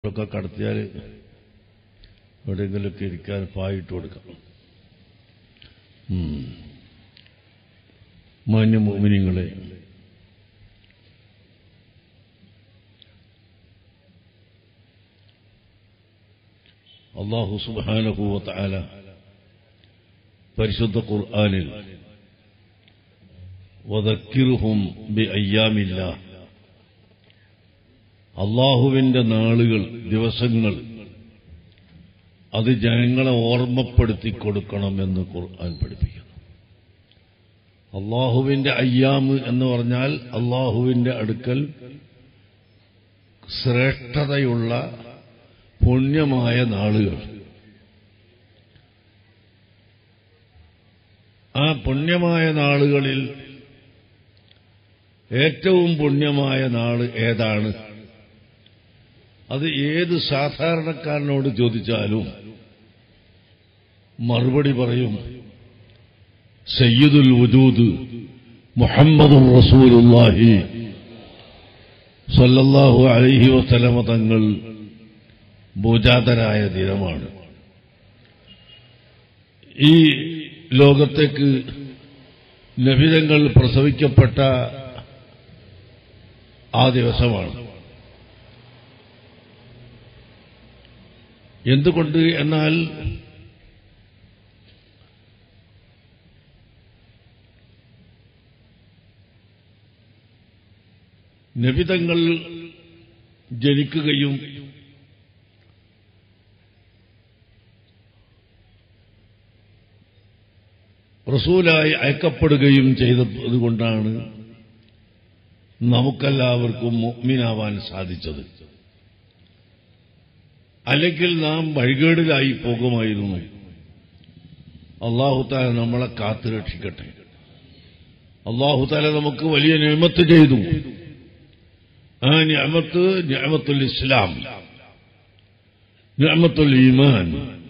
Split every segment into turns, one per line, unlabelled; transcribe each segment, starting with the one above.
ഒക്കെ കടത്തിയാൽ എവിടെയെങ്കിലുമൊക്കെ ഇരിക്കാൻ പായിട്ട് കൊടുക്കാം ഉം. മാന്യ മോമിനിങ്ങളെ അള്ളാഹു സുബാനഹൂവത്ത് ആല പരിശുദ്ധ ഖുർആാനിൽ വതക്കിറുഹും ബി അയ്യാമില്ല അള്ളാഹുവിന്റെ നാളുകൾ ദിവസങ്ങൾ അത് ജനങ്ങളെ ഓർമ്മപ്പെടുത്തി കൊടുക്കണമെന്ന് ഖുർആൻ പഠിപ്പിക്കുന്നു അള്ളാഹുവിന്റെ അയ്യാമ് എന്ന് പറഞ്ഞാൽ അള്ളാഹുവിന്റെ അടുക്കൽ ശ്രേഷ്ഠതയുള്ള പുണ്യമായ നാളുകൾ ആ പുണ്യമായ നാളുകളിൽ ഏറ്റവും പുണ്യമായ നാള് ഏതാണ് അത് ഏത് സാധാരണക്കാരനോട് ചോദിച്ചാലും മറുപടി പറയും സയ്യിദുൽ വജൂദ് മുഹമ്മദുർ റസൂലുള്ളാഹി സല്ലല്ലാഹു അലൈഹി വസല്ലമ തങ്ങൾ ഭൂജാതരായ ദിനമാണ് ഈ ലോകത്തേക്ക് നബിതങ്ങൾ പ്രസവിക്കപ്പെട്ട ആ ദിവസമാണ് എന്തുകൊണ്ട് എന്നാൽ നബിതങ്ങൾ ജനിക്കുകയും റസൂലായി അയക്കപ്പെടുകയും ചെയ്തതുകൊണ്ടാണ് നമുക്കെല്ലാവർക്കും മുഅ്മിനാവാൻ സാധിച്ചത് അല്ലെങ്കിൽ നാം വഴികേടിലായി പോകുമായിരുന്നു അള്ളാഹുത്താല നമ്മളെ കാത്തു രക്ഷിക്കട്ടെ അള്ളാഹുത്താല നമുക്ക് വലിയ നിയമത്ത് ചെയ്തു ആ നിയമത്ത് നിയമത്തുൽ ഇസ്ലാം നിയമത്തുൽ ഈമാൻ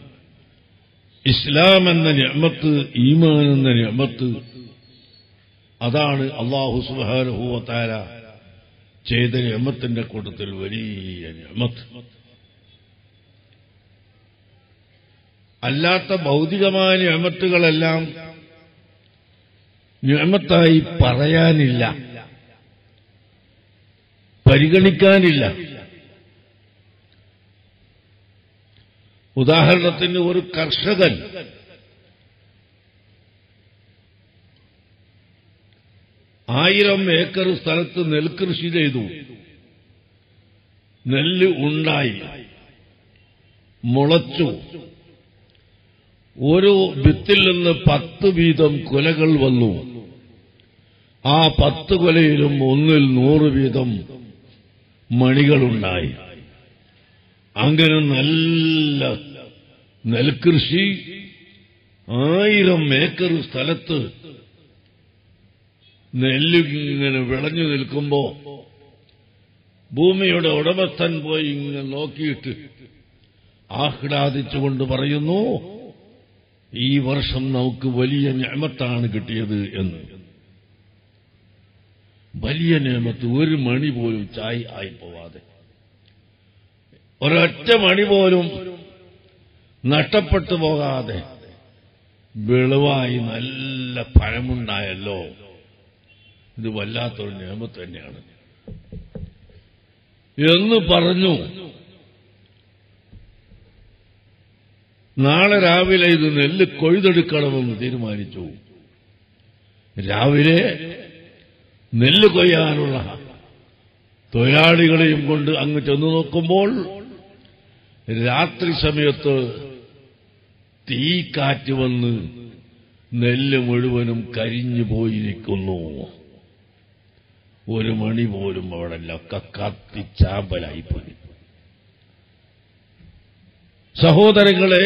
ഇസ്ലാം എന്ന നിയമത്ത് ഈമാൻ എന്ന നിയമത്ത് അതാണ് അള്ളാഹു സുബാനുഭൂവത്താര ചെയ്ത നിയമത്തിന്റെ കൂട്ടത്തിൽ വലിയ നിയമത്ത് അല്ലാത്ത ഭൗതികമായ നിയമത്തുകളെല്ലാം നിയമത്തായി പറയാനില്ല പരിഗണിക്കാനില്ല ഉദാഹരണത്തിന് ഒരു കർഷകൻ ആയിരം ഏക്കർ സ്ഥലത്ത് നെൽകൃഷി ചെയ്തു നെല്ല് ഉണ്ടായി മുളച്ചു ഒരു വിത്തിൽ നിന്ന് പത്ത് വീതം കുലകൾ വന്നു ആ പത്ത് കൊലയിലും ഒന്നിൽ നൂറ് വീതം മണികളുണ്ടായി അങ്ങനെ നല്ല നെൽകൃഷി ആയിരം ഏക്കർ സ്ഥലത്ത് നെല്ല് ഇങ്ങനെ വിളഞ്ഞു നിൽക്കുമ്പോ ഭൂമിയുടെ ഉടമസ്ഥൻ പോയി ഇങ്ങനെ നോക്കിയിട്ട് ആഹ്ലാദിച്ചുകൊണ്ട് പറയുന്നു ഈ വർഷം നമുക്ക് വലിയ നിയമത്താണ് കിട്ടിയത് എന്ന് വലിയ നിയമത്ത് ഒരു മണി പോലും ചായ് ആയി പോവാതെ ഒരൊറ്റ മണി പോലും നഷ്ടപ്പെട്ടു പോകാതെ വെളുവായി നല്ല പഴമുണ്ടായല്ലോ ഇത് വല്ലാത്തൊരു നിയമത്ത് തന്നെയാണ് എന്ന് പറഞ്ഞു നാളെ രാവിലെ ഇത് നെല്ല് കൊയ്തെടുക്കണമെന്ന് തീരുമാനിച്ചു രാവിലെ നെല്ല് കൊയ്യാനുള്ള തൊഴിലാളികളെയും കൊണ്ട് അങ്ങ് ചെന്നു നോക്കുമ്പോൾ രാത്രി സമയത്ത് തീക്കാറ്റ് വന്ന് നെല്ല് മുഴുവനും കരിഞ്ഞു പോയിരിക്കുന്നു ഒരു മണി പോലും അവിടെ ഒക്കെ കത്തിച്ചാമ്പലായിപ്പോയി സഹോദരങ്ങളെ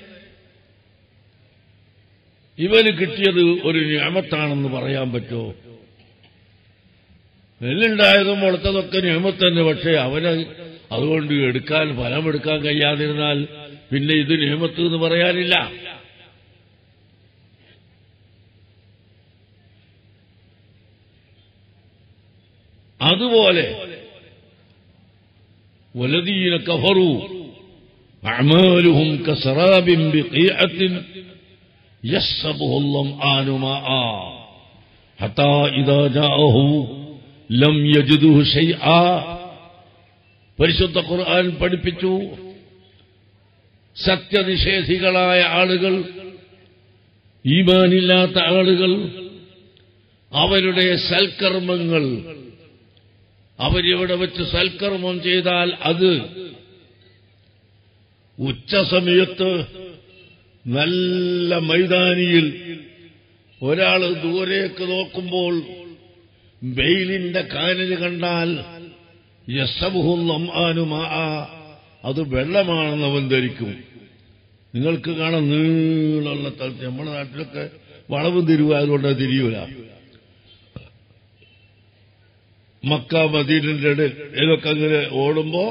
ഇവന് കിട്ടിയത് ഒരു നിയമത്താണെന്ന് പറയാൻ പറ്റുമോ നെല്ലുണ്ടായതും മുളത്തതൊക്കെ നിയമത്ത് തന്നെ പക്ഷേ അവന് അതുകൊണ്ട് എടുക്കാൻ ഫലമെടുക്കാൻ കഴിയാതിരുന്നാൽ പിന്നെ ഇത് നിയമത്ത് എന്ന് പറയാനില്ല അതുപോലെ വലദീന കഫറു അഅമാലുഹും കസറാബിൻ ബിഖീഅത്തിൻ യസ്സബുഹു الظمآن ماء حتى إذا جاءه ലം യജിദുഹു ഷൈആ പരിശുദ്ധ ഖുർആൻ പഠിപ്പിച്ചു സത്യനിഷേധികളായ ആളുകൾ ഈമാനില്ലാത്ത ആളുകൾ അവരുടെ സൽക്കർമ്മങ്ങൾ അവരിവിടെ വെച്ച് സൽക്കർമ്മം ചെയ്താൽ അത് ഉച്ചസമയത്ത് നല്ല മൈതാനിയിൽ ഒരാൾ ദൂരേക്ക് നോക്കുമ്പോൾ വെയിലിന്റെ കാനല് കണ്ടാൽ യസബുഹും അത് വെള്ളമാണെന്ന് അവൻ ധരിക്കും നിങ്ങൾക്ക് കാണാൻ നീളമുള്ള സ്ഥലത്ത് നമ്മുടെ നാട്ടിലൊക്കെ വളവ് തിരുവായതുകൊണ്ട് അത് തിരിയൂല മക്ക മദീനന്റെ ഇടയിലൊക്കെ അങ്ങനെ ഓടുമ്പോ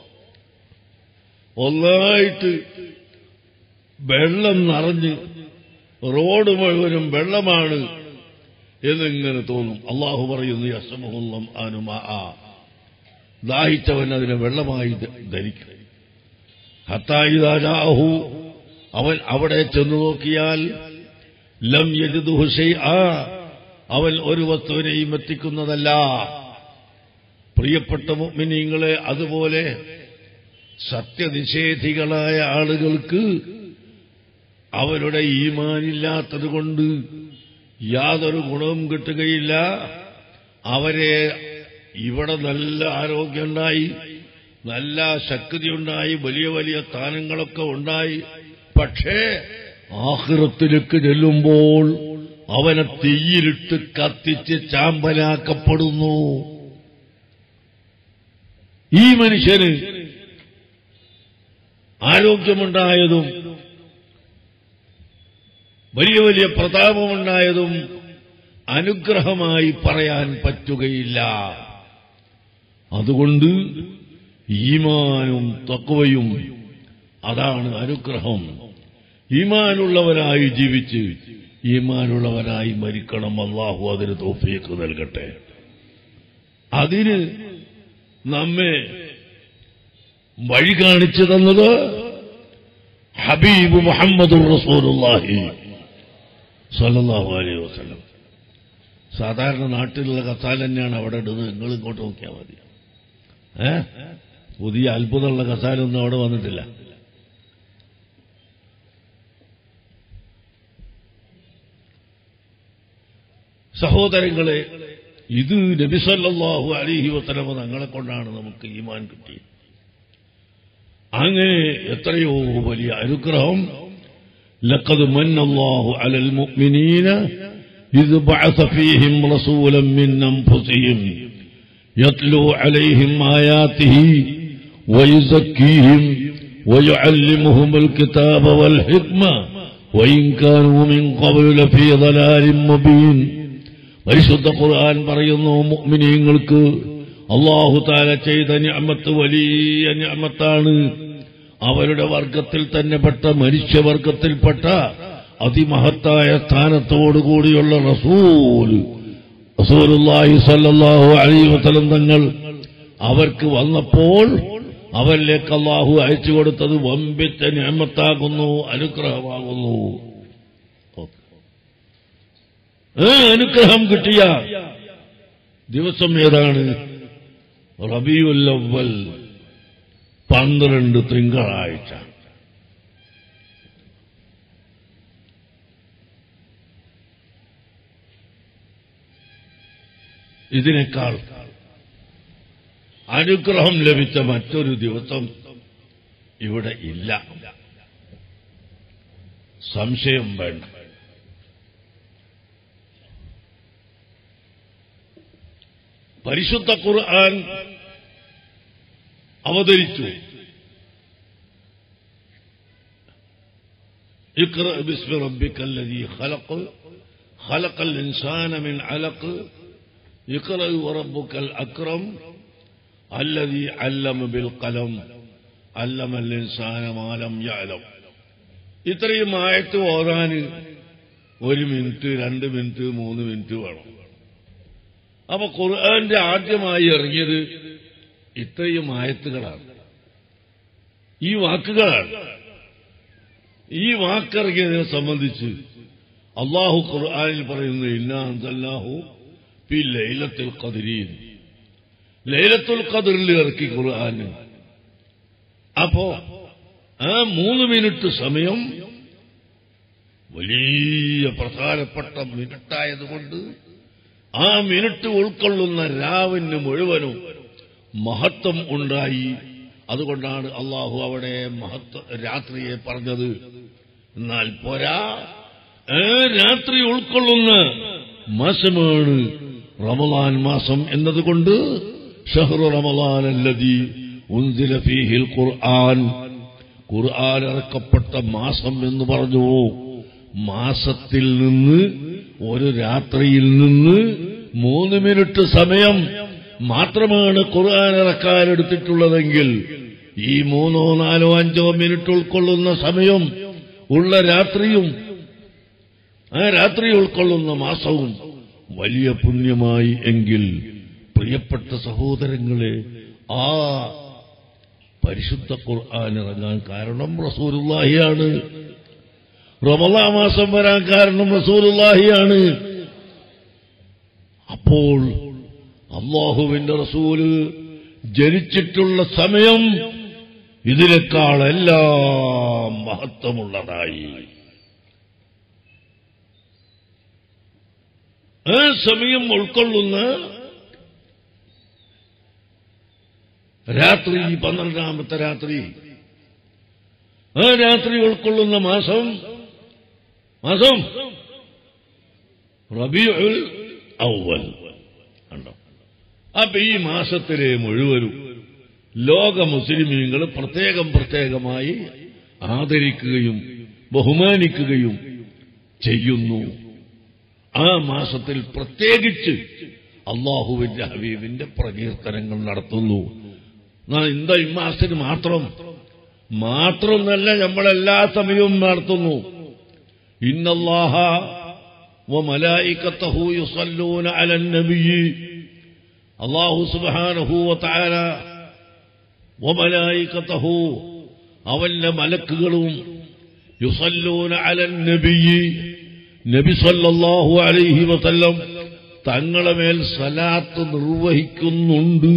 ഒന്നായിട്ട് വെള്ളം നിറഞ്ഞ് റോഡ് മുഴുവനും വെള്ളമാണ് എന്നിങ്ങനെ തോന്നും അള്ളാഹു പറയുന്നു യസമുഹുല്ലം ആനുമാ ദാഹിച്ചവൻ അതിനെ വെള്ളമായി ധരിക്കും ഹത്തായിദാഹു അവൻ അവിടെ ചെന്നു നോക്കിയാൽ ലം യജിദുഹുഷൈ ആ അവൻ ഒരു വസ്തുവിനെയും എത്തിക്കുന്നതല്ല പ്രിയപ്പെട്ട മുഅ്മിനീങ്ങളെ അതുപോലെ സത്യനിഷേധികളായ ആളുകൾക്ക് അവരുടെ ഈമാനില്ലാത്തത് കൊണ്ട് യാതൊരു ഗുണവും കിട്ടുകയില്ല അവരെ ഇവിടെ നല്ല ആരോഗ്യമുണ്ടായി നല്ല ശക്തിയുണ്ടായി വലിയ വലിയ സ്ഥാനങ്ങളൊക്കെ ഉണ്ടായി പക്ഷേ ആഹൃത്തിലേക്ക് ചെല്ലുമ്പോൾ അവനെ തീയിലിട്ട് കത്തിച്ച് ചാമ്പലാക്കപ്പെടുന്നു ഈ മനുഷ്യന് ആരോഗ്യമുണ്ടായതും വലിയ വലിയ പ്രതാപമുണ്ടായതും അനുഗ്രഹമായി പറയാൻ പറ്റുകയില്ല അതുകൊണ്ട് ഈമാനും തക്കവയും അതാണ് അനുഗ്രഹം ഈമാനുള്ളവരായി ജീവിച്ച് ഈമാനുള്ളവരായി മരിക്കണം അള്ളാഹു അതിന് തോഫിയൊക്കെ നൽകട്ടെ അതിന് നമ്മെ വഴി കാണിച്ചു തന്നത് ഹബീബ് മുഹമ്മദ് റസൂലുള്ളാഹി സല്ലല്ലാഹു അലൈഹി വസല്ലം സാധാരണ നാട്ടിലുള്ള കസാല തന്നെയാണ് അവിടെ ഇടുന്നത് നിങ്ങൾ ഇങ്ങോട്ട് നോക്കിയാൽ മതി ഏ പുതിയ അത്ഭുതമുള്ള കസാലൊന്നും അവിടെ വന്നിട്ടില്ല സഹോദരങ്ങളെ ഇത് നബിസല്ലാഹു അലിഹി വസ്ലമ തങ്ങളെ കൊണ്ടാണ് നമുക്ക് ഈമാൻ കിട്ടിയത് അങ്ങനെ എത്രയോ വലിയ അനുഗ്രഹം لقد من الله على المؤمنين إذ بعث فيهم رسولا من أنفسهم يتلو عليهم آياته ويزكيهم ويعلمهم الكتاب والحكمة وإن كانوا من قبل لفي ضلال مبين പരിശുദ്ധ ഖുർആൻ പറയുന്നു മുഅ്മിനീങ്ങൾക്ക് അള്ളാഹു താല ചെയ്ത ഞാമത്ത് വലിയ ഞാമത്താണ് അവരുടെ വർഗത്തിൽ തന്നെ പെട്ട മനുഷ്യവർഗത്തിൽപ്പെട്ട അതിമഹത്തായ സ്ഥാനത്തോടുകൂടിയുള്ള റസൂൽ റസൂലുള്ളാഹി സല്ലല്ലാഹു അലൈഹി വസല്ലം തങ്ങൾ അവർക്ക് വന്നപ്പോൾ അവരിലേക്ക് അള്ളാഹു അയച്ചു കൊടുത്തത് വമ്പിച്ച ഞാമത്താകുന്നു അനുഗ്രഹമാകുന്നു ആ അനുഗ്രഹം കിട്ടിയ ദിവസം ഏതാണ് റബിയുല്ലവൽ പന്ത്രണ്ട് തിങ്കളാഴ്ച ഇതിനേക്കാൾ അനുഗ്രഹം ലഭിച്ച മറ്റൊരു ദിവസം ഇവിടെ ഇല്ല സംശയം വേണ്ട പരിശുദ്ധ ഖുർആൻ അവതരിച്ചു اقرأ باسم ربك الذي خلق خلق الإنسان من علق اقرأ وربك الأكرم الذي علم بالقلم علم الإنسان ما لم يعلم ഇത്രയും ആയത്ത് ഓതാൻ ഒരു മിനിറ്റ് രണ്ട് മിനിറ്റ് മൂന്ന് മിനിറ്റ് വേണം അപ്പൊ ഖുർആന്റെ ആദ്യമായി ഇറങ്ങിയത് ഇത്രയും ആയത്തുകളാണ് ഈ വാക്കുകളാണ് ഈ വാക്കിറങ്ങിയതിനെ സംബന്ധിച്ച് അള്ളാഹു ഖുർആാനിൽ പറയുന്നു ഇന്നാഹു പി ലൈലത്തുൽ ഖദരീൻ ലൈലത്തുൽ ഖദറിൽ ഇറക്കി ഖുർആന് അപ്പോ ആ മൂന്ന് മിനിറ്റ് സമയം വലിയ പ്രധാനപ്പെട്ട മിനിറ്റായതുകൊണ്ട് ആ മിനിറ്റ് ഉൾക്കൊള്ളുന്ന രാവിന് മുഴുവനും മഹത്വം ഉണ്ടായി അതുകൊണ്ടാണ് അള്ളാഹു അവിടെ മഹത്വ രാത്രിയെ പറഞ്ഞത് എന്നാൽ പോരാ ആ രാത്രി ഉൾക്കൊള്ളുന്ന മാസമാണ് റമദാൻ മാസം എന്നതുകൊണ്ട് ഷഹ്റു റമദാൻ അല്ലതി ഉൻസില ഫീഹിൽ ഖുർആൻ ഖുർആൻ ഇറക്കപ്പെട്ട മാസം എന്ന് പറഞ്ഞു മാസത്തിൽ നിന്ന് ഒരു രാത്രിയിൽ നിന്ന് മൂന്ന് മിനിറ്റ് സമയം മാത്രമാണ് ഖുർആൻ ഇറക്കാൻ എടുത്തിട്ടുള്ളതെങ്കിൽ ഈ മൂന്നോ നാലോ അഞ്ചോ മിനിറ്റ് ഉൾക്കൊള്ളുന്ന സമയം ഉള്ള രാത്രിയും ആ രാത്രി ഉൾക്കൊള്ളുന്ന മാസവും വലിയ പുണ്യമായി എങ്കിൽ പ്രിയപ്പെട്ട സഹോദരങ്ങളെ ആ പരിശുദ്ധ ഖുർആൻ ഇറങ്ങാൻ കാരണം റസൂലുള്ളാഹിയാണ് റമദാ മാസം വരാൻ കാരണം റസൂലുള്ളാഹിയാണ് അപ്പോൾ അള്ളാഹുവിന്റെ റസൂല് ജനിച്ചിട്ടുള്ള സമയം ഇതിനേക്കാളെല്ലാം മഹത്വമുള്ളതായി ആ സമയം ഉൾക്കൊള്ളുന്ന രാത്രി പന്ത്രണ്ടാമത്തെ രാത്രി ആ രാത്രി ഉൾക്കൊള്ളുന്ന മാസം മാസം റബിയുൽ ഔവൽ കണ്ടോ അപ്പൊ ഈ മാസത്തിലെ മുഴുവനും ലോക മുസ്ലിമീങ്ങൾ പ്രത്യേകം പ്രത്യേകമായി ആദരിക്കുകയും ബഹുമാനിക്കുകയും ചെയ്യുന്നു ആ മാസത്തിൽ പ്രത്യേകിച്ച് അള്ളാഹുവിന്റെ ഹബീബിന്റെ പ്രകീർത്തനങ്ങൾ നടത്തുന്നു എന്നാ എന്താ ഈ മാസത്തിന് മാത്രം മാത്രമൊന്നല്ല നമ്മളെല്ലാ സമയവും നടത്തുന്നു ഇന്നല്ലാഹ وملائكته يصلون على النبي الله سبحانه وتعالى وملائكته അവന്റെ മലക്കുകളും യുസല്ലൂന അലൻ നബി നബി സല്ലല്ലാഹു അലൈഹി വസല്ലം തങ്ങളെ മേൽ സലാത്ത് നിർവഹിക്കുന്നുണ്ട്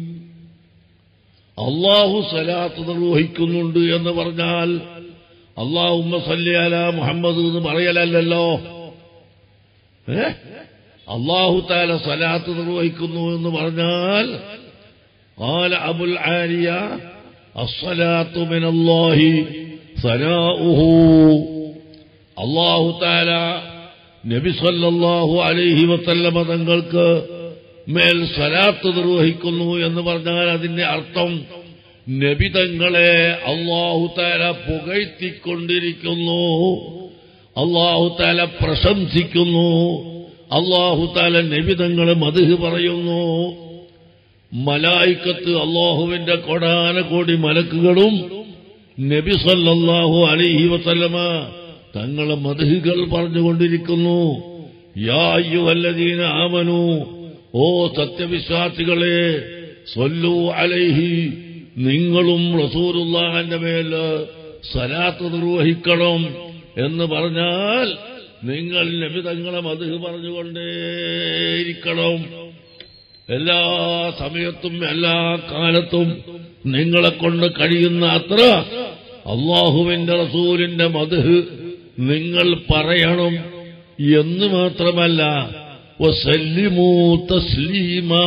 അള്ളാഹു സലാത്ത് നിർവഹിക്കുന്നുണ്ട് എന്ന് പറഞ്ഞാൽ അള്ളാഹുമ്മ സല്ലി അല മുഹമ്മദ് എന്ന് പറയലല്ലോ ഏ അള്ളാഹു താല സലാത്ത് നിർവഹിക്കുന്നു എന്ന് പറഞ്ഞാൽ قال أبو العالية الصلاة من الله ثناؤه الله تعالى നബി സല്ലല്ലാഹു അലൈഹി വസല്ലമ തങ്ങൾക്ക് മേൽ സലാത്ത് നിർവഹിക്കുന്നു എന്ന് പറഞ്ഞാൽ അതിന്റെ അർത്ഥം നബി തങ്ങളെ അള്ളാഹു താല പുകഴ്ത്തിക്കൊണ്ടിരിക്കുന്നു അള്ളാഹു താല പ്രശംസിക്കുന്നു അള്ളാഹു താല നബി തങ്ങളെ മധുഹ് പറയുന്നു മലായിക്കത്ത് അള്ളാഹുവിന്റെ കൊടാന കോടി മലക്കുകളും നബി സല്ലല്ലാഹു അലൈഹി വസല്ലമ തങ്ങളെ മധുഹുകൾ പറഞ്ഞുകൊണ്ടിരിക്കുന്നു യാ അയ്യുഹല്ലദീന ആമനു ഓ സത്യവിശ്വാസികളെ സൊല്ലു അലൈഹി നിങ്ങളും റസൂലുള്ളാഹിന്റെ മേൽ സലാത്ത് നിർവഹിക്കണം എന്ന് പറഞ്ഞാൽ നിങ്ങൾ നബി തങ്ങളെ മധു പറഞ്ഞുകൊണ്ടേയിരിക്കണം എല്ലാ സമയത്തും എല്ലാ കാലത്തും നിങ്ങളെ കൊണ്ട് കഴിയുന്ന അത്ര അള്ളാഹുവിന്റെ റസൂലിന്റെ മധു നിങ്ങൾ പറയണം എന്ന് മാത്രമല്ല വസല്ലിമൂ തസ്ലീമാ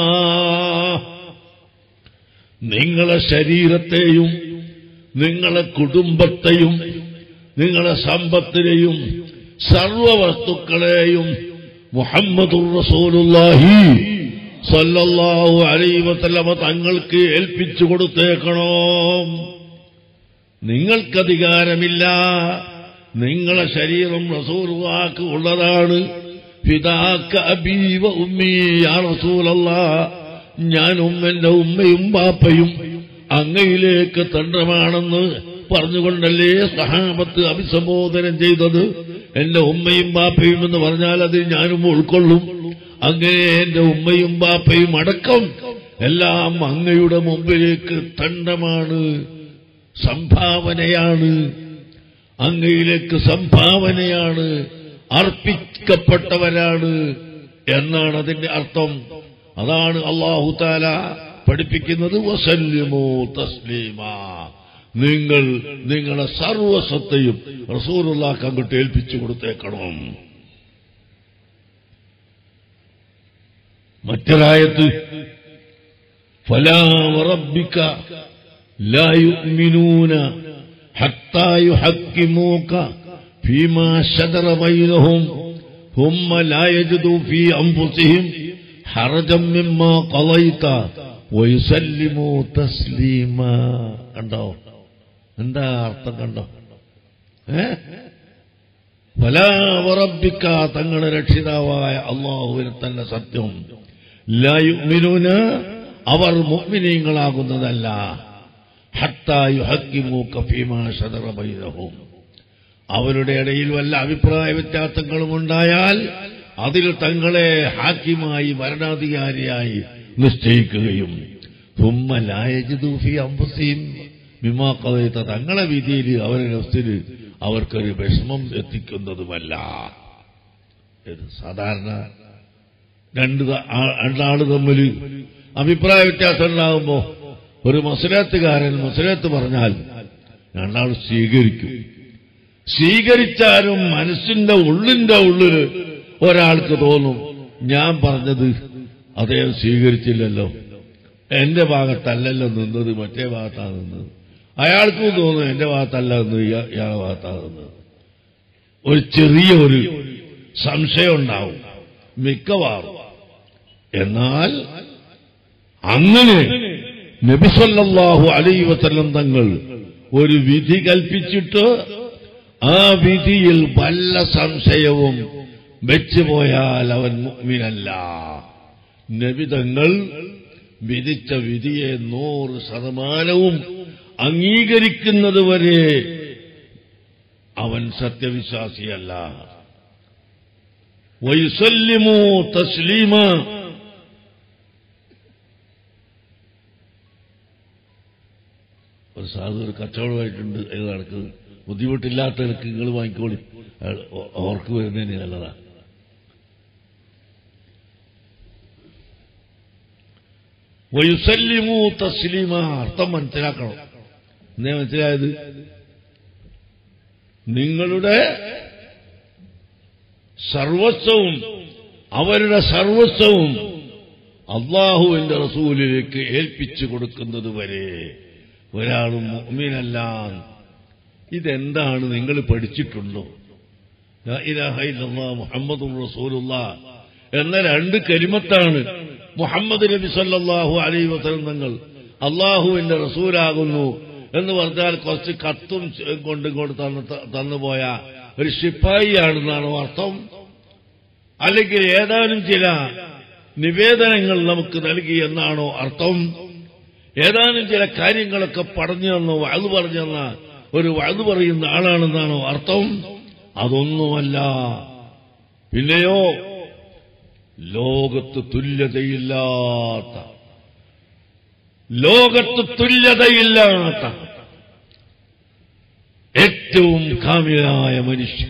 നിങ്ങളെ ശരീരത്തെയും നിങ്ങളെ കുടുംബത്തെയും നിങ്ങളെ സമ്പത്തിനെയും സർവവസ്തുക്കളെയും മുഹമ്മദുർ റസൂലുള്ളാഹി സല്ലല്ലാഹു അലൈഹി വസല്ലമ തങ്ങൾക്ക് ഏൽപ്പിച്ചു കൊടുത്തേക്കണം നിങ്ങൾക്കധികാരമില്ല നിങ്ങളെ ശരീരം റസൂലുള്ളാക്ക് ഉള്ളതാണ് പിതാക്ക അബീവ ഉമ്മീ യാ റസൂലല്ലാ ഞാനും എന്റെ ഉമ്മയും ബാപ്പയും അങ്ങയിലേക്ക് തണ്ടമാണെന്ന് പറഞ്ഞുകൊണ്ടല്ലേ സഹാബത്ത് അഭിസംബോധനം ചെയ്തത് എന്റെ ഉമ്മയും ബാപ്പയും എന്ന് പറഞ്ഞാൽ അതിൽ ഞാനും ഉൾക്കൊള്ളും അങ്ങനെ എന്റെ ഉമ്മയും ബാപ്പയും അടക്കം എല്ലാം അങ്ങയുടെ മുമ്പിലേക്ക് തണ്ടമാണ് സംഭാവനയാണ് അങ്ങയിലേക്ക് സംഭാവനയാണ് അർപ്പിക്കപ്പെട്ടവരാണ് എന്നാണ് അതിന്റെ അർത്ഥം അതാണ് അള്ളാഹു താല പഠിപ്പിക്കുന്നത് വസല്യമോ തസ്ലീമ നിങ്ങൾ നിങ്ങളെ സർവസ്വത്തെയും റസൂറുള്ളാക്ക് അങ്ങോട്ട് ഏൽപ്പിച്ചു കൊടുത്തേക്കണം മറ്റൊരായത്ത് فلا وربك لا يؤمنون حتى يحكموك فيما شجر بينهم ثم لا يجدوا في أنفسهم حرجا مما قضيت ويسلموا تسليما കണ്ടോ എന്താ അർത്ഥം കണ്ടോ ഏ ഫലാവറബിക്ക തങ്ങളുടെ രക്ഷിതാവായ അള്ളാഹുവിന് തന്നെ സത്യം ലായുമിനൂന അവർ മുഅ്മിനീങ്ങളാകുന്നതല്ല ഹത്തായുഹക്കിമൂക്കഫീമാശതറബൈരഹും അവരുടെ ഇടയിൽ വല്ല അഭിപ്രായ വ്യത്യാസങ്ങളും ഉണ്ടായാൽ അതിൽ തങ്ങളെ ഹാക്കിമായി ഭരണാധികാരിയായി നിശ്ചയിക്കുകയും തുമ്മലായജിദൂഫി അമ്പസിയും മിമാക്കതയത്ത തങ്ങളെ വിധിയിൽ അവരുടെ നഫ്സിൽ അവർക്കൊരു വിഷമം എത്തിക്കുന്നതുമല്ല ഇത് സാധാരണ രണ്ട് ത- ആ- രണ്ടാള് തമ്മിൽ അഭിപ്രായ വ്യത്യാസം ഉണ്ടാകുമ്പോ ഒരു മസുരത്തുകാരൻ മസുരത്ത് പറഞ്ഞാൽ രണ്ടാൾ സ്വീകരിക്കും സ്വീകരിച്ചാലും മനസ്സിന്റെ ഉള്ളിന്റെ ഉള്ളില് ഒരാൾക്ക് തോന്നും ഞാൻ പറഞ്ഞത് അദ്ദേഹം സ്വീകരിച്ചില്ലല്ലോ എന്റെ ഭാഗത്തല്ലല്ലോ നിന്നത് മറ്റേ ഭാഗത്താണ് നിന്നത് അയാൾക്കും തോന്നും എന്റെ ഭാഗത്തല്ല നിന്ന് ഇയാ- ഇയാളുടെ ഭാഗത്താണ് നിന്നത് ഒരു ചെറിയ ഒരു സംശയം ഉണ്ടാവും മിക്കവാറും എന്നാൽ അങ്ങനെ നബിസല്ലാഹു അലൈ വസല്ലം തങ്ങൾ ഒരു വിധി കൽപ്പിച്ചിട്ട് ആ വിധിയിൽ വല്ല സംശയവും വെച്ചുപോയാൽ അവൻ മുഅ്മിനല്ല നബി തങ്ങൾ വിധിച്ച വിധിയെ നൂറ് ശതമാനവും അംഗീകരിക്കുന്നതുവരെ അവൻ സത്യവിശ്വാസിയല്ല വയുസല്ലിമു തസ്ലീമ ഒരു സാധു ഒരു കച്ചവടമായിട്ടുണ്ട് ഇത് നടക്കുന്നത് ബുദ്ധിമുട്ടില്ലാത്തവർക്ക് നിങ്ങൾ വാങ്ങിക്കോളി അയാൾ ഓ- ഓർക്ക് വരുന്നതിന് നല്ലതാ വയുസല്ലിമു തസ്ലീമ അർത്ഥം മനസ്സിലാക്കണം എന്തേ മനസ്സിലായത് നിങ്ങളുടെ സർവസ്വവും അവരുടെ സർവസ്വവും അള്ളാഹുവിന്റെ റസൂലിലേക്ക് ഏൽപ്പിച്ചു കൊടുക്കുന്നത് വരെ ഒരാളും മുഅ്മിനല്ല ഇതെന്താണ് നിങ്ങൾ പഠിച്ചിട്ടുണ്ടോ ലാ ഇലാഹ ഇല്ലല്ലാഹ് മുഹമ്മദുർ റസൂലുള്ളാഹ് എന്ന രണ്ട് കരിമത്താണ് മുഹമ്മദ് നബി സല്ലല്ലാഹു അലൈഹി വസല്ലം തങ്ങൾ അള്ളാഹുവിന്റെ റസൂലാകുന്നു എന്ന് പറഞ്ഞാൽ കുറച്ച് കത്തും ചെ- കൊണ്ട് ഇങ്ങോട്ട് തന്നു തന്നുപോയ ഒരു ശിപ്പായിയാണെന്നാണ് അർത്ഥം അല്ലെങ്കിൽ ഏതാനും ചില നിവേദനങ്ങൾ നമുക്ക് നൽകി എന്നാണോ അർത്ഥം ഏതാനും ചില കാര്യങ്ങളൊക്കെ പറഞ്ഞു തന്നോ വഴുതു പറഞ്ഞു തന്ന ഒരു വഴുതു പറയുന്ന ആളാണെന്നാണോ അർത്ഥം അതൊന്നുമല്ല പിന്നെയോ ലോകത്ത് തുല്യതയില്ലാത്ത ലോകത്ത് തുല്യതയില്ലാത്ത ഏറ്റവും കാമ്യനായ മനുഷ്യൻ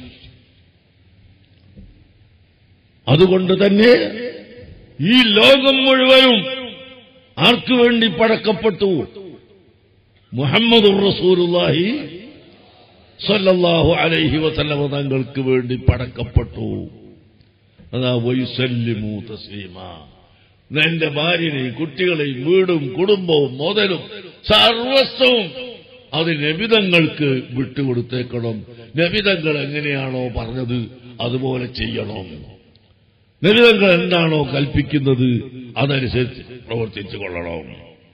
അതുകൊണ്ട് തന്നെ ഈ ലോകം മുഴുവനും ആർക്കു വേണ്ടി പടക്കപ്പെട്ടു മുഹമ്മദ് റസൂലുള്ളാഹി സല്ലല്ലാഹു അലൈഹി വസല്ലമ തങ്ങൾക്ക് വേണ്ടി പടക്കപ്പെട്ടു അതാ വൈസല്യമു തസ്ലീമ എന്റെ ഭാര്യനെയും കുട്ടികളെയും വീടും കുടുംബവും മുതലും സർവസ്വവും അത് നബിതങ്ങൾക്ക് വിട്ടുകൊടുത്തേക്കണം നബിതങ്ങൾ എങ്ങനെയാണോ പറഞ്ഞത് അതുപോലെ ചെയ്യണം നബിതങ്ങൾ എന്താണോ കൽപ്പിക്കുന്നത് അതനുസരിച്ച് പ്രവർത്തിച്ചു കൊള്ളണം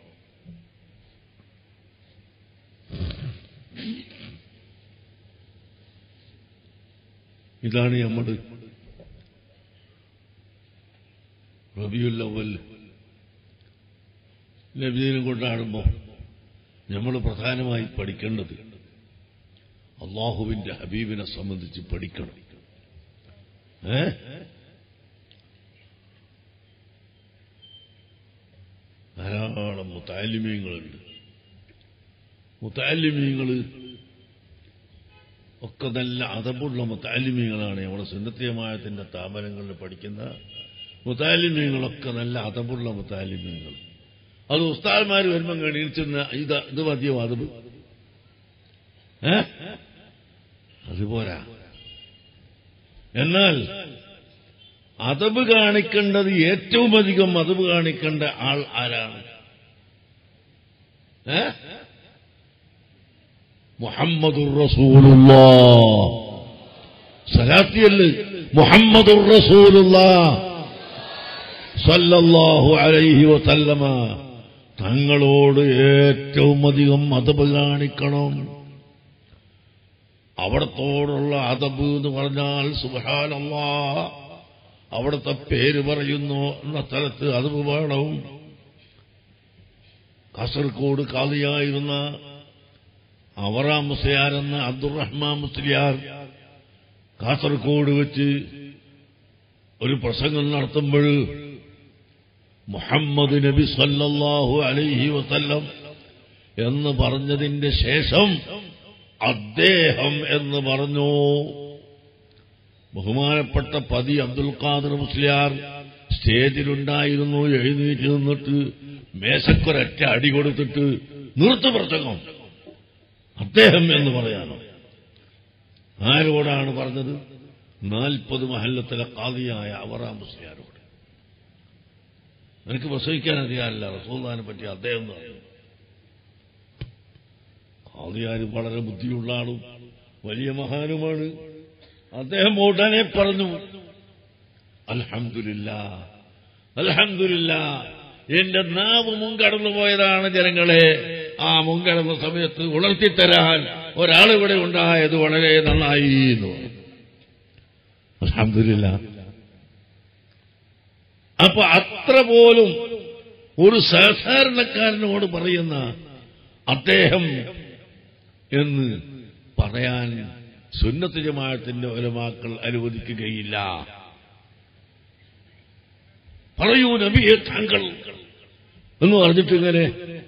ഇതാണ് നമ്മുടെ റബിയുല്ലവൽ നബീദിനം കൊണ്ടാടുമ്പോൾ നമ്മൾ പ്രധാനമായി പഠിക്കേണ്ടത് അള്ളാഹുവിന്റെ ഹബീബിനെ സംബന്ധിച്ച് പഠിക്കണം ഏ ധാരാളം താലിമ്യങ്ങളുണ്ട് മുത്താലിമീങ്ങൾ ഒക്കെ നല്ല അതപുള്ള മുത്താലിമീങ്ങളാണ് നമ്മുടെ സുന്നത്തിയമായത്തിന്റെ സ്ഥാപനങ്ങളിൽ പഠിക്കുന്ന മുത്താലിമീങ്ങളൊക്കെ നല്ല അതപുള്ള മുത്താലിമീങ്ങൾ അത് ഉസ്താദ്മാർ വരുമ്പം കണീച്ചുന്ന ഇത് ഇത് മതിയോ അതബ് ഏ അതുപോരാ എന്നാൽ അതബ് കാണിക്കേണ്ടത് ഏറ്റവും അധികം അതബ് കാണിക്കേണ്ട ആൾ ആരാണ് ഏ മുഹമ്മദുർ റസൂലുള്ള സലാത്തിയല്ലേ മുഹമ്മദുർ റസൂലുള്ള സല്ലല്ലാഹു അലൈഹി വസല്ലമ തങ്ങളോട് ഏറ്റവും അധികം അതബ് കാണിക്കണം അവിടത്തോടുള്ള അതബ് എന്ന് പറഞ്ഞാൽ സുബാനല്ലാ അവിടുത്തെ പേര് പറയുന്നു എന്ന സ്ഥലത്ത് അതബ് വേണം കാസർഗോഡ് കാതിയായിരുന്ന അവറാ മുസ്ലിയാർ എന്ന അബ്ദുറഹ്മാൻ മുസ്ലിയാർ കാസർഗോഡ് വെച്ച് ഒരു പ്രസംഗം നടത്തുമ്പോൾ മുഹമ്മദ് നബി സല്ലല്ലാഹു അലൈഹി വസല്ലം എന്ന് പറഞ്ഞതിന്റെ ശേഷം അദ്ദേഹം എന്ന് പറഞ്ഞു ബഹുമാനപ്പെട്ട പതി അബ്ദുൽ ഖാദർ മുസ്ലിയാർ സ്റ്റേജിലുണ്ടായിരുന്നു എഴുന്നേറ്റ് നിന്നിട്ട് മേശക്കൊരറ്റ അടി കൊടുത്തിട്ട് നിർത്തു പ്രസംഗം അദ്ദേഹം എന്ന് പറയാനോ ആരോടാണ് പറഞ്ഞത് നാൽപ്പത് മഹല്ലത്തിലെ കാതിയായ അവറാ മുസ്ലിയാരോട് എനിക്ക് പ്രസവിക്കാൻ അറിയാനില്ല റസൂല്ലാനെ പറ്റി അദ്ദേഹം എന്ന് പറഞ്ഞു കാതിയാർ വളരെ ബുദ്ധിയുള്ള ആളും വലിയ മഹാനുമാണ് അദ്ദേഹം ഉടനെ പറഞ്ഞു അൽഹമില്ല അൽഹമില്ല എന്റെ നാവ് മുൻകടന്നു പോയതാണ് ജനങ്ങളെ ആ മുൻകടന്ന സമയത്ത് ഉണർത്തിത്തരാൻ ഒരാൾ ഇവിടെ ഉണ്ടായത് വളരെ നന്നായി എന്ന് അൽഹമില്ല അപ്പൊ അത്ര പോലും ഒരു സാധാരണക്കാരനോട് പറയുന്ന അദ്ദേഹം എന്ന് പറയാൻ സുന്നത്ത് ജമാഅത്തിന്റെ ഒലമാക്കൾ അനുവദിക്കുകയില്ല പറയൂ നബിയെ താങ്കൾ എന്ന് പറഞ്ഞിട്ട് ഇങ്ങനെ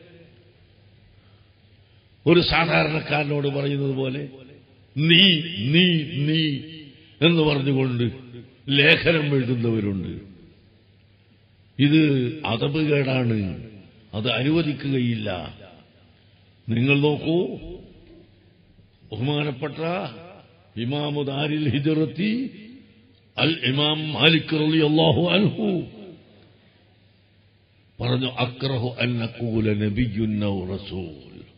ഒരു സാധാരണക്കാരനോട് പറയുന്നത് പോലെ നീ നീ നീ എന്ന് പറഞ്ഞുകൊണ്ട് ലേഖനം എഴുതുന്നവരുണ്ട് ഇത് അതപുകേടാണ് അത് അനുവദിക്കുകയില്ല നിങ്ങൾ നോക്കൂ ബഹുമാനപ്പെട്ട ഇമാമുദാരിൽ ഹിജറത്തി അൽ ഇമാം മാലിക് റളിയല്ലാഹു അൻഹു പറഞ്ഞു അക്രഹു അന്നക്കൂല നബിയുന്ന റസൂൽ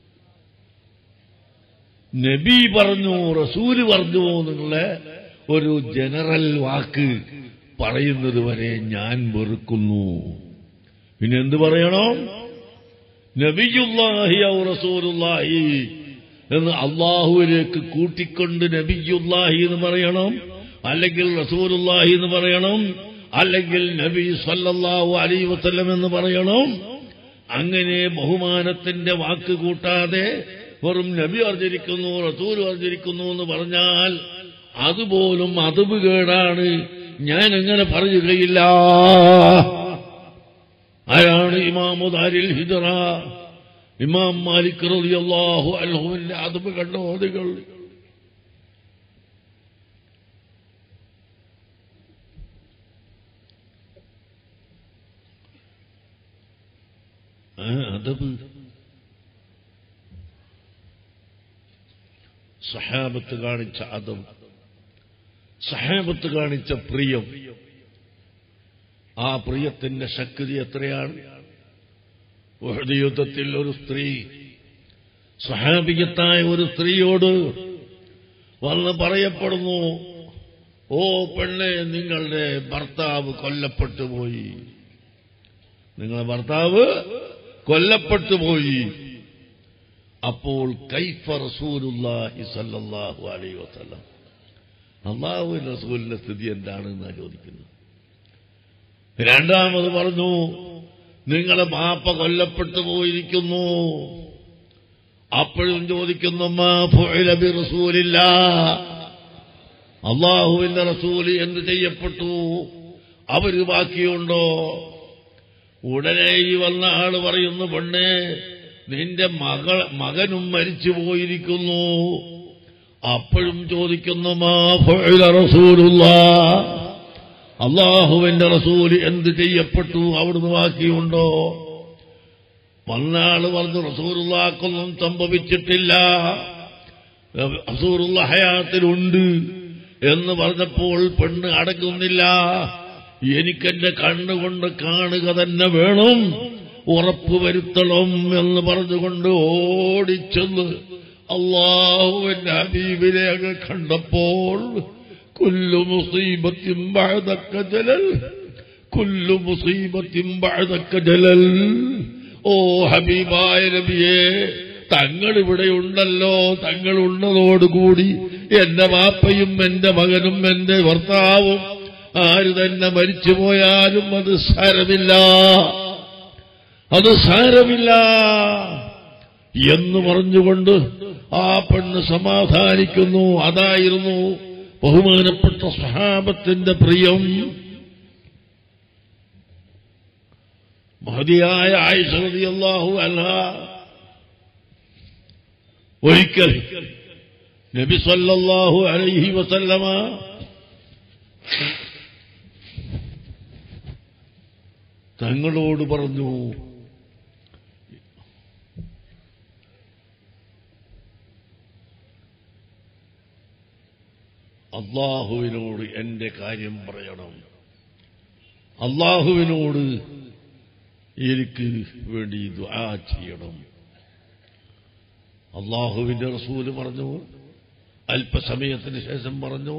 നബി പറഞ്ഞു റസൂല് പറഞ്ഞു എന്നുള്ള ഒരു ജനറൽ വാക്ക് പറയുന്നത് വരെ ഞാൻ വെറുക്കുന്നു പിന്നെ എന്ത് പറയണം നബിയുല്ലാഹി ഔ റസൂലുല്ലാഹി എന്ന് അള്ളാഹുവിലേക്ക് കൂട്ടിക്കൊണ്ട് നബിയുല്ലാഹി എന്ന് പറയണം അല്ലെങ്കിൽ റസൂലുല്ലാഹി എന്ന് പറയണം അല്ലെങ്കിൽ നബി സല്ലല്ലാഹു അലൈഹി വസല്ലം എന്ന് പറയണം അങ്ങനെ ബഹുമാനത്തിന്റെ വാക്ക് കൂട്ടാതെ വെറും നബി അറിഞ്ഞിരിക്കുന്നു റസൂൽ അറിഞ്ഞിരിക്കുന്നു എന്ന് പറഞ്ഞാൽ അതുപോലും അതുബ് കേടാണ് ഞാൻ അങ്ങനെ പറയുകയില്ല ആരാണ് ഇമാമുദാരിൽ ഹിജറ ഇമാം മാലിക് റളിയല്ലാഹു അൻഹുവിന്റെ അതുബ് കണ്ട ഓതികൾ ആ അതബ് സഹാബത്ത് കാണിച്ച അതം സഹാബത്ത് കാണിച്ച പ്രിയം ആ പ്രിയത്തിന്റെ ശക്തി എത്രയാണ് ഉഹദ് യുദ്ധത്തിൽ ഒരു സ്ത്രീ സഹാബികത്തായ ഒരു സ്ത്രീയോട് വന്ന് പറയപ്പെടുന്നു ഓ പെണ്ണെ നിങ്ങളുടെ ഭർത്താവ് കൊല്ലപ്പെട്ടു പോയി നിങ്ങളുടെ ഭർത്താവ് കൊല്ലപ്പെട്ടു പോയി അപ്പോൾ കൈഫ റസൂലുല്ലാഹി സല്ലല്ലാഹു അലൈഹി വസല്ലം അള്ളാഹു റസൂലിന്റെ സ്ഥിതി എന്താണെന്ന് ചോദിക്കുന്നത് രണ്ടാമത് പറഞ്ഞു നിങ്ങളെ മാപ്പ കൊല്ലപ്പെട്ടു പോയിരിക്കുന്നു അപ്പോഴും ചോദിക്കുന്നു മാ ഫുഇല ബി റസൂലില്ല അള്ളാഹുവിന്റെ റസൂല് എന്ത് ചെയ്യപ്പെട്ടു അവര് ബാക്കിയുണ്ടോ ഉടനെ ഈ വന്ന ആള് പറയുന്നു പെണ്ണേ നിന്റെ മകൾ മകനും മരിച്ചു പോയിരിക്കുന്നു അപ്പോഴും ചോദിക്കുന്നു മാ ഫഅല റസൂലുള്ളാ അള്ളാഹുവിന്റെ റസൂൽ എന്ത് ചെയ്യപ്പെട്ടു അവിടുന്ന് ബാക്കിയുണ്ടോ വന്നാള് പറഞ്ഞു റസൂറുള്ളാക്കൊന്നും സംഭവിച്ചിട്ടില്ല റസൂറുള്ള ഹയാത്തിലുണ്ട് എന്ന് പറഞ്ഞപ്പോൾ പെണ്ണ് അടങ്ങുന്നില്ല എനിക്കെന്റെ കണ്ണുകൊണ്ട് കാണുക തന്നെ വേണം ഉറപ്പുവരുത്തണം എന്ന് പറഞ്ഞുകൊണ്ട് ഓടിച്ചെന്ന് അള്ളാഹുവിന്റെ ഹബീബിനെ അങ്ങ് കണ്ടപ്പോൾ കുല്ലു മുസീബത്തിൻ ബഅദക ജലൽ കുല്ലു മുസീബത്തിൻ ബഅദക ജലൽ ഓ ഹബീബായ നബിയെ തങ്ങൾ ഇവിടെ ഉണ്ടല്ലോ തങ്ങൾ ഉള്ളതോടുകൂടി എന്റെ വാപ്പയും എന്റെ മകനും എന്റെ ഭർത്താവും ആര് തന്നെ മരിച്ചുപോയാലും അത് സാരമില്ല അത് സാരമില്ല എന്ന് പറഞ്ഞുകൊണ്ട് ആ പെണ്ണ് സമാധാനിക്കുന്നു അതായിരുന്നു ബഹുമാനപ്പെട്ട സ്വഹാബത്തിന്റെ പ്രിയം മഹതിയായ ആയിഷറതി അള്ളാഹു അല്ല ഒരിക്കൽ നബി സല്ലല്ലാഹു അലൈഹി വസല്ലമ തങ്ങളോട് പറഞ്ഞു അള്ളാഹുവിനോട് എന്റെ കാര്യം പറയണം അള്ളാഹുവിനോട് എനിക്ക് വേണ്ടി ദുആ ചെയ്യണം അള്ളാഹുവിന്റെ റസൂല് പറഞ്ഞു അല്പസമയത്തിന് ശേഷം പറഞ്ഞു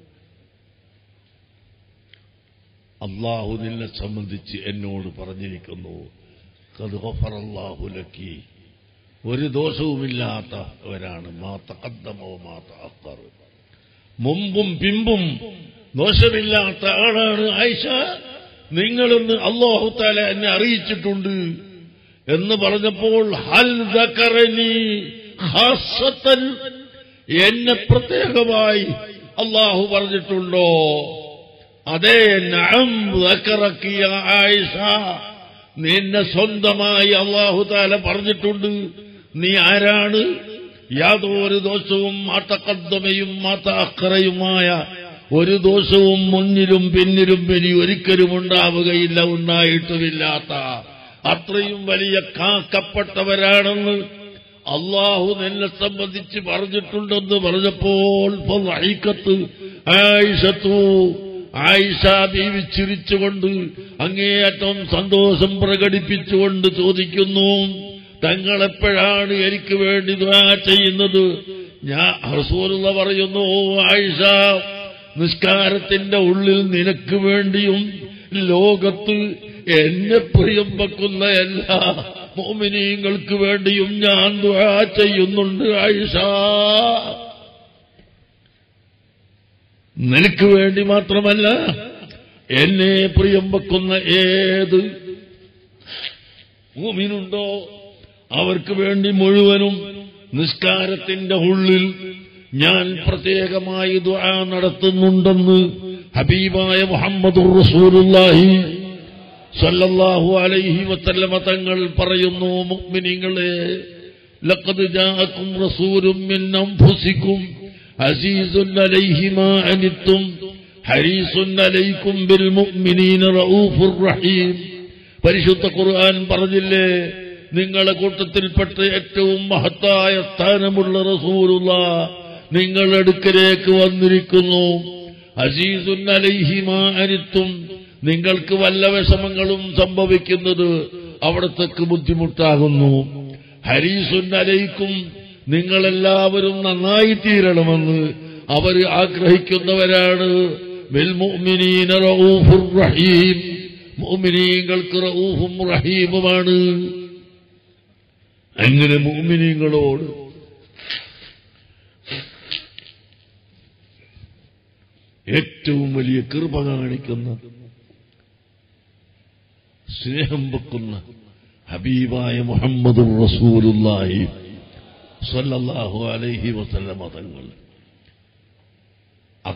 അള്ളാഹു നിന്നെ സംബന്ധിച്ച് എന്നോട് പറഞ്ഞിരിക്കുന്നു കതുഹഫറല്ലാഹുലക്കി ഒരു ദോഷവുമില്ലാത്തവരാണ് മാത്ത കദ്ദമോ മാത്ത അക്കർ മുമ്പും പിമ്പും ദോഷമില്ലാത്ത ആളാണ് ആയിഷ നിങ്ങളെന്ന് അള്ളാഹുത്താല എന്നെ അറിയിച്ചിട്ടുണ്ട് എന്ന് പറഞ്ഞപ്പോൾ ഹൽ ദക്കറനി ഖാസത്തൻ എന്നെ പ്രത്യേകമായി അള്ളാഹു പറഞ്ഞിട്ടുണ്ടോ അതേ നഅം ദക്കറക്കിയ ആയിഷ നിന്നെ സ്വന്തമായി അള്ളാഹു താല പറഞ്ഞിട്ടുണ്ട് നീ ആരാണ് യാതൊരു ദോഷവും മാത്തക്കദ്ദമയും മാത്ത അക്കറയുമായ ഒരു ദോഷവും മുന്നിലും പിന്നിലും ഇനി ഒരിക്കലും ഉണ്ടാവുകയില്ല ഉണ്ടായിട്ടുമില്ലാത്ത അത്രയും വലിയ കാക്കപ്പെട്ടവരാണെന്ന് അള്ളാഹു നിന്നെ സംബന്ധിച്ച് പറഞ്ഞിട്ടുണ്ടെന്ന് പറഞ്ഞപ്പോൾ ഐക്കത്ത് ആയിഷത്തു ആയിഷ ബീവി ചിരിച്ചുകൊണ്ട് അങ്ങേയറ്റം സന്തോഷം പ്രകടിപ്പിച്ചുകൊണ്ട് ചോദിക്കുന്നു തങ്ങളെപ്പോഴാണ് എനിക്ക് വേണ്ടി ദ്വാ ചെയ്യുന്നത് ഞാൻ റസൂലുള്ള പറയുന്നു ഓ ആയിഷ നിസ്കാരത്തിന്റെ ഉള്ളിൽ നിനക്ക് വേണ്ടിയും ലോകത്ത് എന്നെ പ്രിയം വെക്കുന്ന എല്ലാ മോമിനീങ്ങൾക്ക് വേണ്ടിയും ഞാൻ ദ്വാ ചെയ്യുന്നുണ്ട് ആയിഷ നിനക്ക് വേണ്ടി മാത്രമല്ല എന്നെ പ്രിയം വെക്കുന്ന ഏത് ഭൂമിനുണ്ടോ അവർക്ക് വേണ്ടി മുഴുവനും നിസ്കാരത്തിന്റെ ഉള്ളിൽ ഞാൻ പ്രത്യേകമായി ദുആ നടത്തുന്നുണ്ടെന്ന് ഹബീബായ മുഹമ്മദ് റസൂലുള്ളാഹി സല്ലല്ലാഹു അലൈഹി വസല്ലമ തങ്ങൾ പറയുന്നു മുഅ്മിനീങ്ങളെ ലഖദ് ജാഅക്കും റസൂലും മിൻ അൻഫുസിക്കും അസീസുൻ അലൈഹി മാ അനിത്തും ഹരീസുൻ അലൈക്കും ബിൽ മുഅ്മിനീന റഊഫുർ റഹീം പരിശുദ്ധ ഖുർആൻ പറഞ്ഞില്ലേ നിങ്ങളെ കൂട്ടത്തിൽപ്പെട്ട ഏറ്റവും മഹത്തായ സ്ഥാനമുള്ള റസൂലുള്ള നിങ്ങളുടെ അടുക്കലേക്ക് വന്നിരിക്കുന്നു അസീസുൻ അലൈഹിമാ അനിത്തും നിങ്ങൾക്ക് വല്ല വിഷമങ്ങളും സംഭവിക്കുന്നത് അവിടത്തേക്ക് ബുദ്ധിമുട്ടാകുന്നു ഹരീസുൻ അലൈക്കും നിങ്ങളെല്ലാവരും നന്നായി തീരണമെന്ന് അവർ ആഗ്രഹിക്കുന്നവരാണ് ബിൽ മുഅ്മിനീന റഊഫുർ റഹീം മുഅ്മിനീങ്ങൾക്ക് റഊഫും റഹീമുമാണ് അങ്ങനെ മുഅ്മിനീങ്ങളോട് ഏറ്റവും വലിയ കൃപ കാണിക്കുന്ന സ്നേഹം വെക്കുന്ന ഹബീബായ മുഹമ്മദ് റസൂലുല്ലാഹി സല്ലല്ലാഹു അലൈഹി വസല്ലമ തങ്ങൾ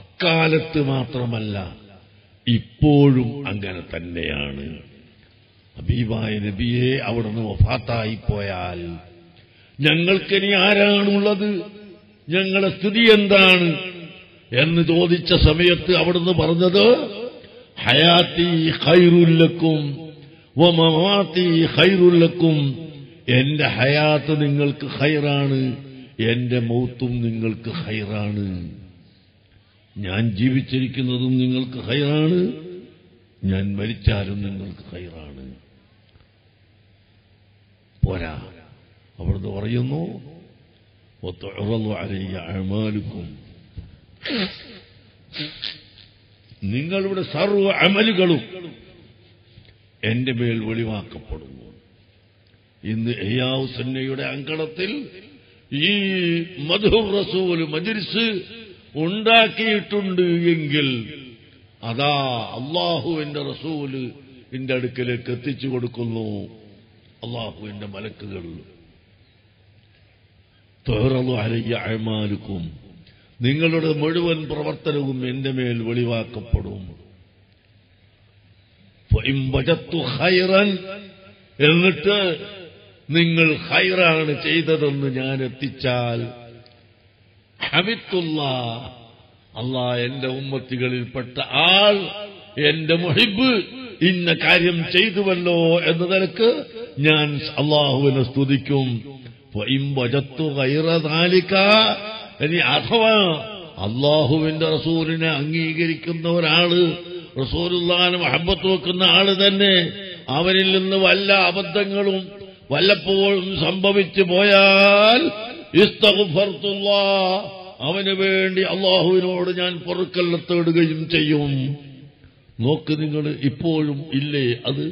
അക്കാലത്ത് മാത്രമല്ല ഇപ്പോഴും അങ്ങനെ തന്നെയാണ് ഹബീബായ നബിയെ അവിടുന്ന് വഫാത്തായി പോയാൽ ഞങ്ങൾക്കിനി ആരാണുള്ളത് ഞങ്ങളുടെ സ്ഥിതി എന്താണ് എന്ന് ചോദിച്ച സമയത്ത് അവിടുന്ന് പറഞ്ഞത് ഹയാത്തി ഖൈറുല്ലക്കും വമമാത്തി ഖൈറുല്ലക്കും എന്റെ ഹയാത്ത് നിങ്ങൾക്ക് ഖൈറാണ് എന്റെ മൗത്തും നിങ്ങൾക്ക് ഖൈറാണ് ഞാൻ ജീവിച്ചിരിക്കുന്നതും നിങ്ങൾക്ക് ഖൈറാണ് ഞാൻ മരിച്ചാലും നിങ്ങൾക്ക് ഖൈറാണ് പോരാ അവിടുന്ന് പറയുന്നു وتعرض علي أعمالكم നിങ്ങളുടെ സർവ അമലുകളും എന്റെ മേൽ വെളിവാക്കപ്പെടുന്നു ഇന്ന് എയാവ് സന്നയുടെ അങ്കണത്തിൽ ഈ മധുർ റസൂൽ മജിരിസ് ഉണ്ടാക്കിയിട്ടുണ്ട് എങ്കിൽ അതാ അള്ളാഹുവിന്റെ റസൂല് എന്റെ അടുക്കലേക്ക് എത്തിച്ചു കൊടുക്കുന്നു അള്ളാഹുവിന്റെ മലക്കുകൾ തുറന്നു അലയ്യ അഴമാലുക്കും നിങ്ങളുടെ മുഴുവൻ പ്രവർത്തനവും എന്റെ മേൽ വെളിവാക്കപ്പെടും ഫഇംബജത്തു ഖൈറൻ എന്നിട്ട് നിങ്ങൾ ഹൈറാണ് ചെയ്തതെന്ന് ഞാൻ എത്തിച്ചാൽ ഹമിത്തുള്ള അള്ളാ എന്റെ ഉമ്മത്തികളിൽപ്പെട്ട ആൾ എന്റെ മുഹിബ് ഇന്ന കാര്യം ചെയ്തുവല്ലോ എന്ന നിലക്ക് ഞാൻ അള്ളാഹുവിനെ സ്തുതിക്കും വജത്തു കൈറതാലിക്ക ഇനി അഥവാ അള്ളാഹുവിന്റെ റസൂലിനെ അംഗീകരിക്കുന്ന ഒരാള് റസൂലുള്ളാനെ മഹബത്ത് വെക്കുന്ന ആള് തന്നെ അവനിൽ നിന്ന് വല്ല അബദ്ധങ്ങളും വല്ലപ്പോഴും സംഭവിച്ചു പോയാൽ ഇസ്തഗ്ഫർത്തുല്ലാ അവന് വേണ്ടി അള്ളാഹുവിനോട് ഞാൻ പൊറുക്കല്ല തേടുകയും ചെയ്യും നോക്ക് നിങ്ങൾ ഇപ്പോഴും ഇല്ലേ അത്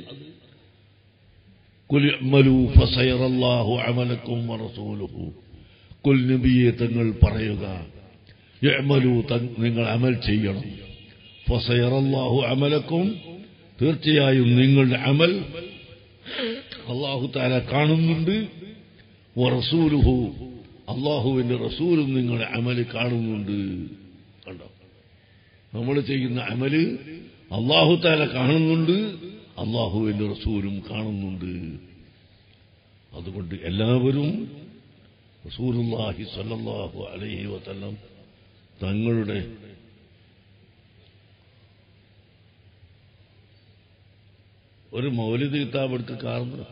കുലിമലു ഫസയറല്ലാഹു അമലക്കും വറസൂലുഹു കുൽ നബിയെ തങ്ങൾ പറയുക യഅമലു നിങ്ങൾ അമൽ ചെയ്യണം ഫസയറല്ലാഹു അമലക്കും തീർച്ചയായും നിങ്ങളുടെ അമൽ അള്ളാഹു താല കാണുന്നുണ്ട് റസൂലുഹു അള്ളാഹുവിന്റെ റസൂലും നിങ്ങളുടെ അമല് കാണുന്നുണ്ട് കണ്ടോ നമ്മൾ ചെയ്യുന്ന അമല് അള്ളാഹു താല കാണുന്നുണ്ട് അള്ളാഹുവിന്റെ റസൂലും കാണുന്നുണ്ട് അതുകൊണ്ട് എല്ലാവരും റസൂലുല്ലാഹി സല്ലല്ലാഹു അലൈഹി വസല്ലം തങ്ങളുടെ ഒരു മൗലിക കിതാബ് എടുത്ത് കാണുന്നു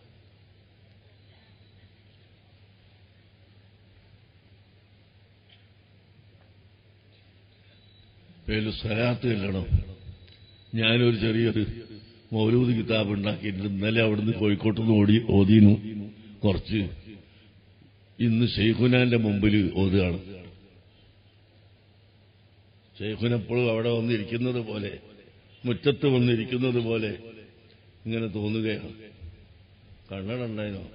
പേര് സ്വലാത്ത് ചെല്ലണം ഞാനൊരു ചെറിയൊരു മൗലൂദ് കിതാബ് ഉണ്ടാക്കിയിട്ട് ഇന്നലെ അവിടുന്ന് കോഴിക്കോട്ട് നിന്ന് ഓടി ഓതിനു കുറച്ച് ഇന്ന് ഷെയ്ഖുനാന്റെ മുമ്പിൽ ഓതുകയാണ് ഷെയ്ഖുനെപ്പോഴും അവിടെ വന്നിരിക്കുന്നത് പോലെ മുറ്റത്ത് വന്നിരിക്കുന്നത് പോലെ ഇങ്ങനെ തോന്നുകയാണ് കണ്ണട ഉണ്ടായിരുന്നോ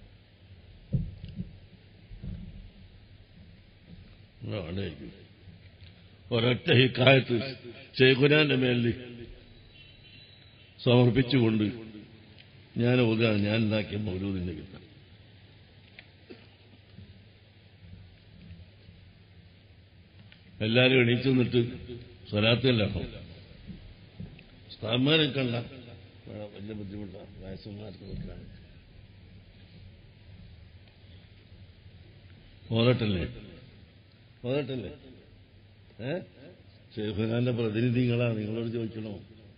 ആണേക്കും ഒരൊറ്റ ഹിക്കായത്ത് ഷെയ്ഖുനാന്റെ മേലിൽ സമർപ്പിച്ചുകൊണ്ട് ഞാൻ ഓതുകയാണ് ഞാൻ ഉണ്ടാക്കിയ മൗലൂദിന്റെ കിട്ടാൻ എല്ലാരും എണീച്ചു നിന്നിട്ട് സ്വലാത്തല്ലാണോ സ്ഥാപനം കണ്ട വലിയ ബുദ്ധിമുട്ടാണ് വയസ്സന്മാർക്ക് നിൽക്കാൻ ഓതട്ടല്ലേ ഓതട്ടല്ലേ ഏ ഷെയ്ഖുനാന്റെ പ്രതിനിധികളാ നിങ്ങളോട് ചോദിക്കണോ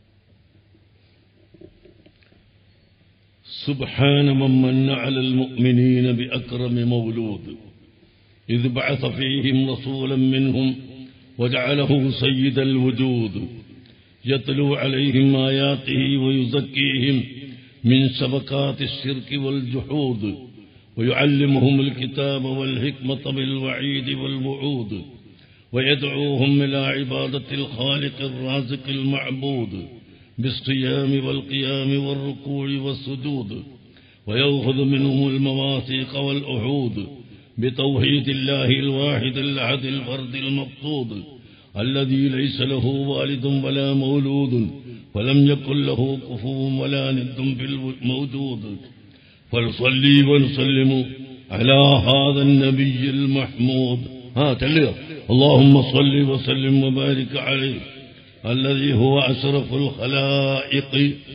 سبحان من من على المؤمنين بأكرم مولود إذ بعث فيهم رسولا منهم وجعله سيد الوجود يتلو عليهم آياته ويزكيهم من سبكات الشرك والجحود ويعلمهم الكتاب والحكمة بالوعيد والوعود ويدعوهم إلى عبادة الخالق الرازق المعبود بالصيام والقيام والركوع والسجود ويأخذ منهم المواثيق والأحود بتوحيد الله الواحد الأحد الفرد المقصود الذي ليس له والد ولا مولود ولم يكن له كفو ولا ند في الموجود فنصلي ونسلم على هذا النبي المحمود ها تليه اللهم صل وسلم وبارك عليه الذي هو أشرف الخلائق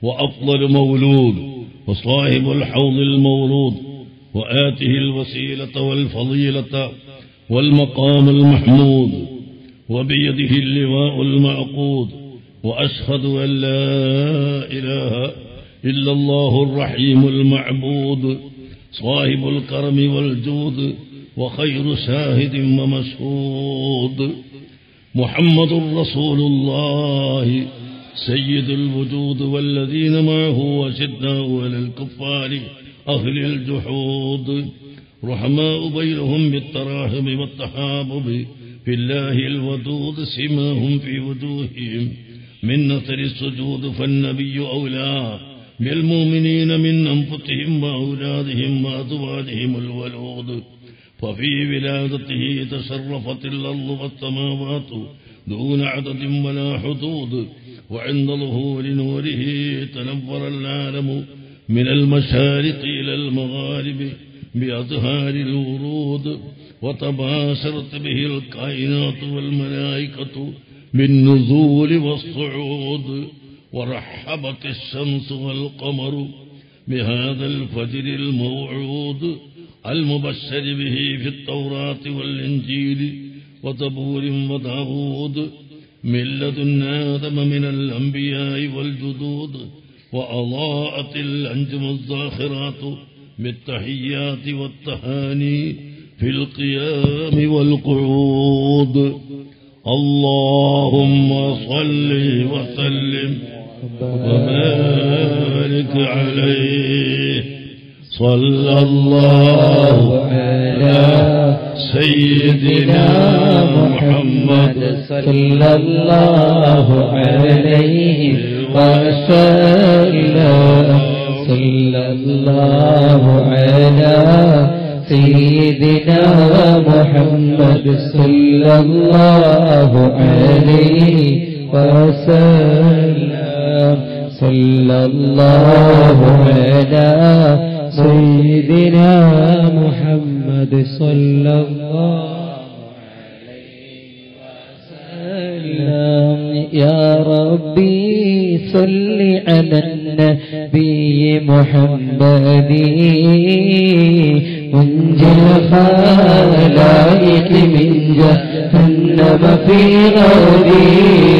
وأفضل مولود وصاحب الحوض المورود وآته الوسيلة والفضيلة والمقام المحمود وبيده اللواء المعقود وأشهد أن لا إله إلا الله الرحيم المعبود صاحب الكرم والجود وخير شاهد ومشهود محمد رسول الله سيد الوجود والذين معه وشدناه على الكفار أهل الجحود رحماء بينهم بالتراحم والتحابب في الله الودود سماهم في وجوههم من نثر السجود فالنبي أولى بالمؤمنين من أنفسهم وأولادهم وأزواجهم الولود ففي ولادته تشرفت الأرض والسماوات دون عدد ولا حدود وعند ظهور نوره تنور العالم من المشارق إلى المغارب بأزهار الورود وتباشرت به الكائنات والملائكة بالنزول والصعود ورحبت الشمس والقمر بهذا الفجر الموعود المبشر به في التوراة والإنجيل وزبور وداود من لدن آدم من الأنبياء والجدود وأضاءت الأنجم الزاخرات بالتحيات والتهاني في القيام والقعود اللهم صل وسلم وبارك عليه صلى الله على سيدنا محمد
صلى الله عليه وسلم صلى الله على سيدنا محمد صلى الله عليه وسلم صلى الله على سيدنا محمد صلى الله وسلم يا ربي صل على النبي محمد منجي الخلائق من جهنم في غدي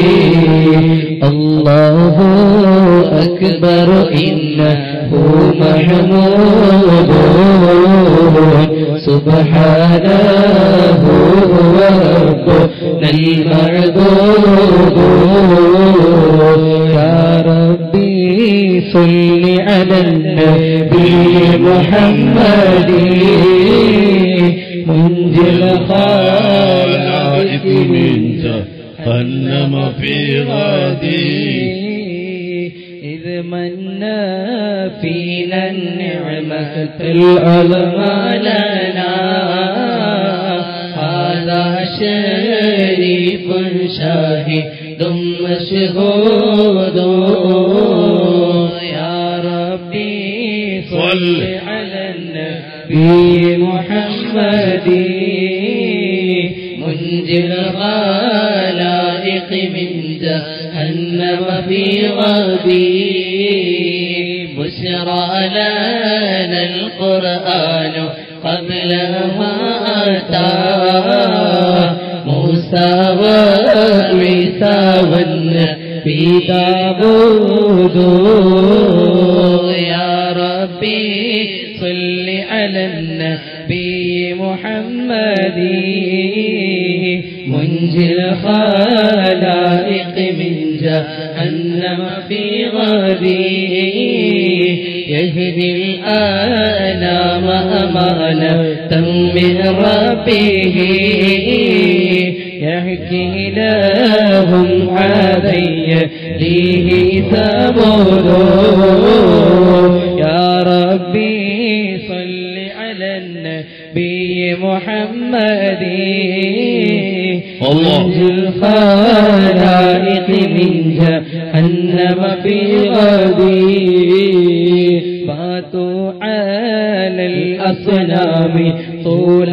الله أكبر إنه محمود سبحانه هو ربنا المعبود يا ربي صل على النبي محمد منجي الخلائق
من جهنم في غدي
إذ منا فينا النعمة العظمى لنا هذا شريف شاهد مشهود يا ربي صل على النبي محمد منجي الخلائق من جهنم في غدي بشرى لنا القرآن قبل ما أتى موسى وعيسى والنبي داود يا ربي صل على النبي محمد منجي الخلائق من جهنم في غدي يهدي الآلام أمانة من ربه يحكي لهم عادي ليه ثمود يا ربي صل على النبي محمد
الله.
منجي الخلائق من جهنم في غدي فاتوا على الأصنام طول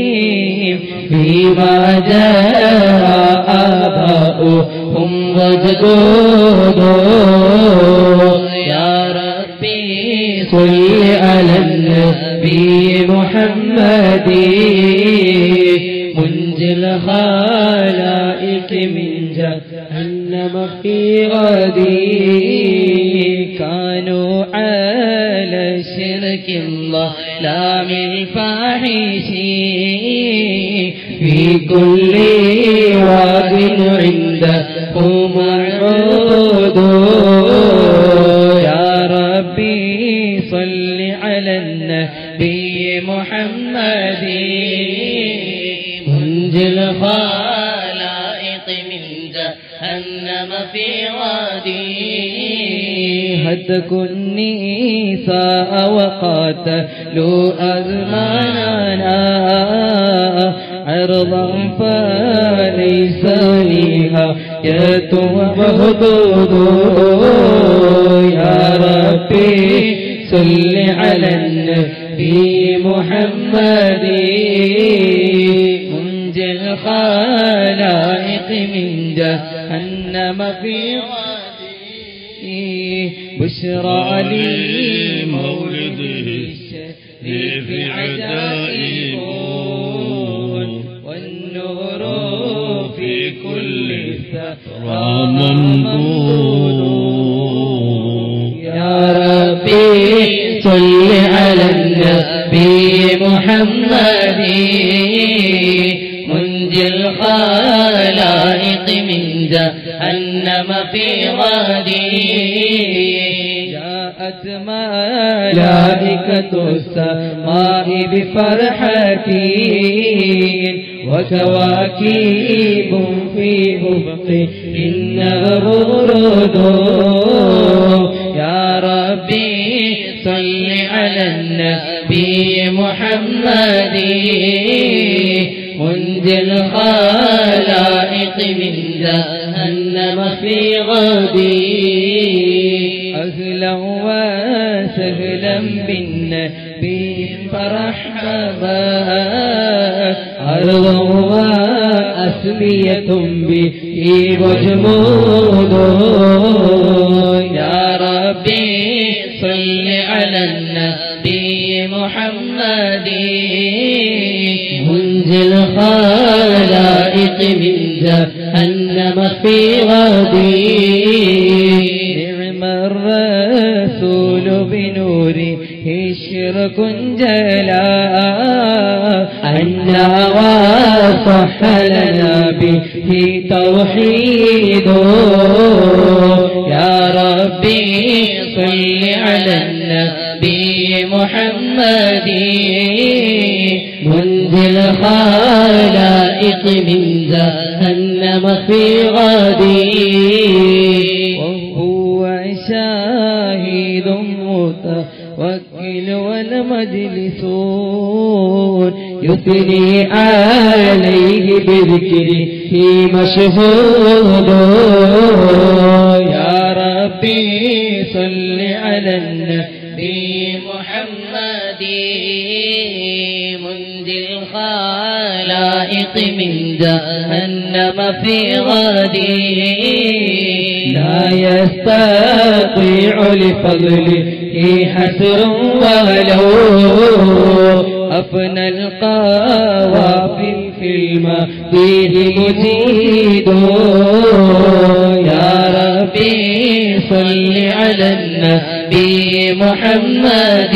حياتهم فيما جاء آباؤهم وجدوا مردود يا ربي صل على النبي محمد منجي الخلائق من جهنم في غدي كانوا على الشرك الله لا من فاحشين في كل واد عنده معبود يا ربي صل على النبي محمد منجي الخلائق من جهنم في وادي هتكوا النساء وقاتلوا أزماننا عرضا فليس لها يتوهدود يا ربي صل على النبي محمد منجي الخلائق من جهنم في غادي بشرى لي
مولده في عجائب
والنور في كل ثرى
ممدود
يا ربي صل على النبي محمد منجي الخلائق من جهنم في غدي جاءت ملائكة السماء بفرحة وكواكب في أفق النغرد يا ربي صل على النبي محمد منجي الخلائق من جهنم في غدي أهلا وسهلا بالنبي فرحبا أرضا وأسمية به وجمود يا ربي صل على النبي محمد منجي الخلائق من جهنم في غدي نعم الرسول بنوره شرك جلا أنا وصح لنا به توحيد يا ربي صل على النبي محمد منزل الخلائق من جهنم في غدي وهو شاهد متوكل والمجلسون يثني عليه بذكره مشهود يا ربي صل على النبي محمد منذ الخلائق من جهنم في غدي لا يستطيع لفضله حسر ولو أفنى القوافل في المديح مزيد يا ربي صل على النبي محمد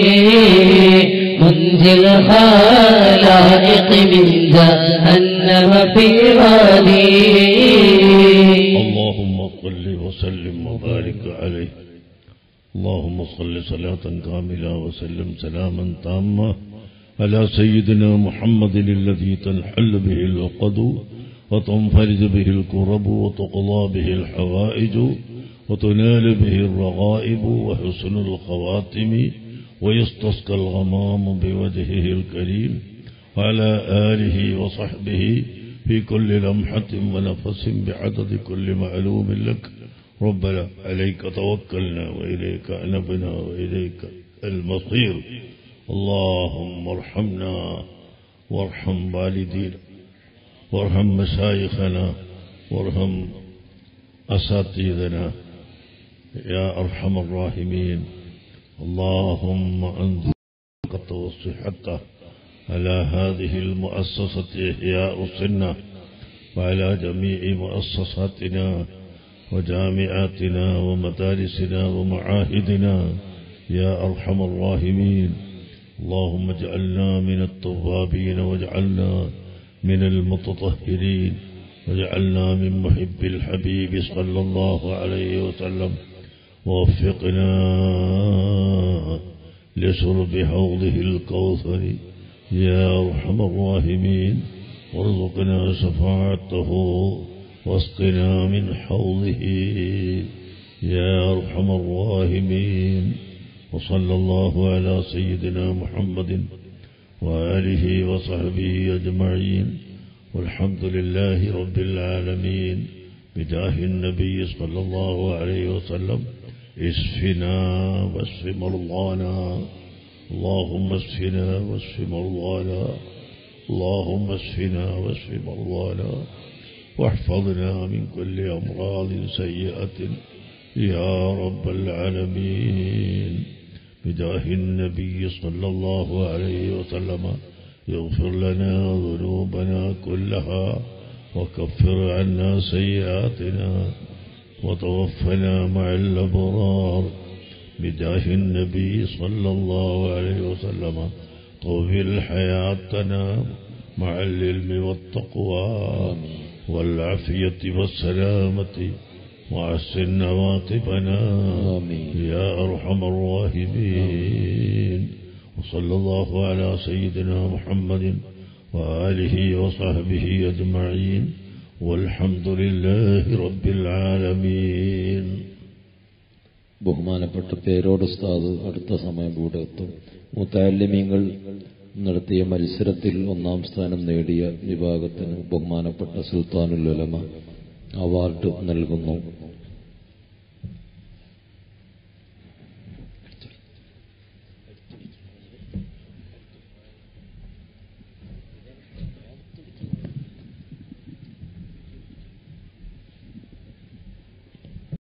منزل الخلائق من جهنم في غدي
اللهم صل وسلم وبارك عليه اللهم صل صلاة كاملة وسلم سلاما تاما على سيدنا محمد الذي تنحل به العقد وتنفرج به الكرب وتقضى به الحوائج وتنال به الرغائب وحسن الخواتم ويستسقى الغمام بوجهه الكريم وعلى آله وصحبه في كل لمحة ونفس بعدد كل معلوم لك ربنا عليك توكلنا وإليك أنبنا وإليك المصير اللهم ارحمنا وارحم والدينا وارحم مشايخنا وارحم أساتذنا يا أرحم الراحمين اللهم أنزل البركة والصحة على هذه المؤسسة إحياء السنة وعلى جميع مؤسساتنا وجامعاتنا ومدارسنا ومعاهدنا يا أرحم الراحمين اللهم اجعلنا من التوابين واجعلنا من المتطهرين واجعلنا من محب الحبيب صلى الله عليه وسلم ووفقنا لشرب حوضه الكوثر يا أرحم الراحمين وارزقنا شفاعته واسقنا من حوضه يا أرحم الراحمين وصلى الله على سيدنا محمد وآله وصحبه أجمعين والحمد لله رب العالمين بجاه النبي صلى الله عليه وسلم اشفنا واشف مرضانا اللهم اشفنا واشف مرضانا اللهم اشفنا واشف مرضانا واحفظنا من كل أمراض سيئة يا رب العالمين بجاه النبي صلى الله عليه وسلم يغفر لنا ذنوبنا كلها وكفر عنا سيئاتنا وتوفنا مع الأبرار بجاه النبي صلى الله عليه وسلم طول حياتنا مع العلم والتقوى والعافية والسلامة وحسن عواقبنا
آمين.
يا أرحم الراحمين وصلى الله على سيدنا محمد وآله وصحبه أجمعين والحمد لله رب العالمين
ബഹുമാനപ്പെട്ട പേരോട് ഉസ്താദ് അടുത്ത സമയം കൂടെ എത്തും മുത്താലിമീങ്ങൾ നടത്തിയ മത്സരത്തിൽ ഒന്നാം സ്ഥാനം നേടിയ വിഭാഗത്തിന് ബഹുമാനപ്പെട്ട സുൽത്താനുൽ ഉലമ അവാർഡ് നൽകുന്നു